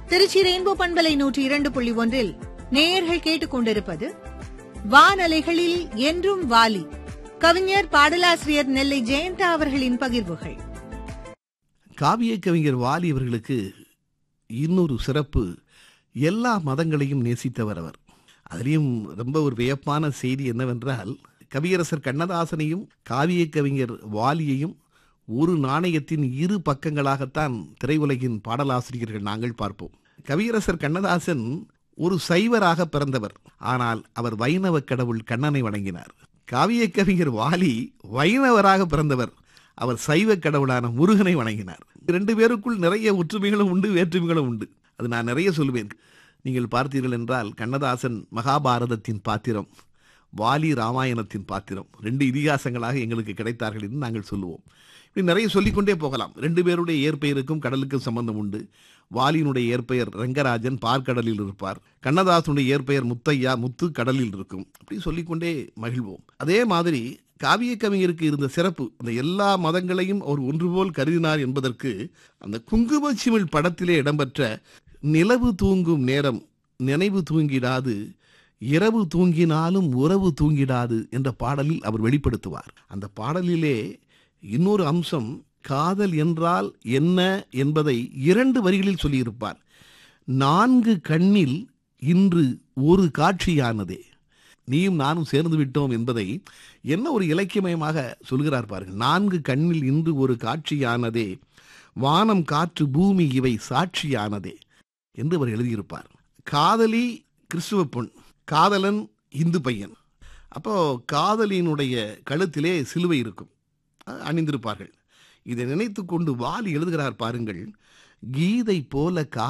Trichy rainbow பண்பலை நூற்றி இரண்டு புள்ளி ஒன்றில் நேயர்கள் கேட்டுக் கொண்டிருப்பது வானலைகளில் என்றும் வாலி கவிஞர் பாடலாசிரியர் நெல்லை ஜெயந்தா அவர்களின் பகிர்வுகள் காவிய கவிஞர் வாலி அவர்களுக்கு இன்னொரு சிறப்பு எல்லா மதங்களையும் நேசித்தவர் அவர் அதிலையும் ரொம்ப ஒரு வியப்பான செய்தி என்னவென்றால் கவியரசர் கண்ணதாசனையும் காவிய கவிஞர் வாலியையும் ஒரு நாணயத்தின் இரு பக்கங்களாகத்தான் திரையுலகின் பாடலாசிரியர்கள் நாங்கள் பார்ப்போம் கவியரசர் கண்ணதாசன் ஒரு சைவராக பிறந்தவர் ஆனால் அவர் வைணவ கடவுள் கண்ணனை வணங்கினார் காவிய கவிஞர் வாலி வைணவராக பிறந்தவர் அவர் சைவ கடவுளான முருகனை வணங்கினார் இரண்டு பேருக்குள் நிறைய ஒற்றுமைகளும் உண்டு வேற்றுமைகளும் உண்டு அது நான் நிறைய சொல்லுவேன் நீங்கள் பார்த்தீர்கள் என்றால் கண்ணதாசன் மகாபாரதத்தின் பாத்திரம் வாலி ராமாயணத்தின் பாத்திரம் ரெண்டு இதிகாசங்களாக எங்களுக்கு கிடைத்தார்கள் என்று நாங்கள் சொல்லுவோம் இப்படி நிறைய சொல்லிக்கொண்டே போகலாம் ரெண்டு பேருடைய இயற்பெயருக்கும் கடலுக்கும் சம்பந்தம் உண்டு வாலியினுடைய இயற்பெயர் ரங்கராஜன் பார்க்கடலில் இருப்பார் கண்ணதாசனுடைய இயற்பெயர் முத்தையா முத்து கடலில் இருக்கும் அப்படி சொல்லிக்கொண்டே மகிழ்வோம் அதே மாதிரி காவிய கவிஞருக்கு இருந்த சிறப்பு அந்த எல்லா மதங்களையும் அவர் ஒன்றுபோல் கருதினார் என்பதற்கு அந்த குங்குமச்சிமிழ் படத்திலே இடம்பெற்ற நிலவு தூங்கும் நேரம் நினைவு தூங்கிடாது இரவு தூங்கினாலும் உறவு தூங்கிடாது என்ற பாடலில் அவர் வெளிப்படுத்துவார் அந்த பாடலிலே இன்னொரு அம்சம் காதல் என்றால் என்ன என்பதை இரண்டு வரிகளில் சொல்லியிருப்பார் நான்கு கண்ணில் இன்று ஒரு காட்சியானதே நீயும் நானும் சேர்ந்து விட்டோம் என்பதை என்ன ஒரு இலக்கியமயமாக சொல்கிறார் பாருங்கள் நான்கு கண்ணில் இன்று ஒரு காட்சியானதே வானம் காற்று பூமி இவை சாட்சியானதே என்று அவர் எழுதியிருப்பார் காதலி கிறிஸ்துவ பொன் காதலன் இந்து பையன் அப்போ காதலியினுடைய கழுத்திலே சிலுவை இருக்கும் அணிந்திருப்பார்கள் இதை நினைத்து கொண்டு வாலி எழுதுகிறார் பாருங்கள் கீதை போல கா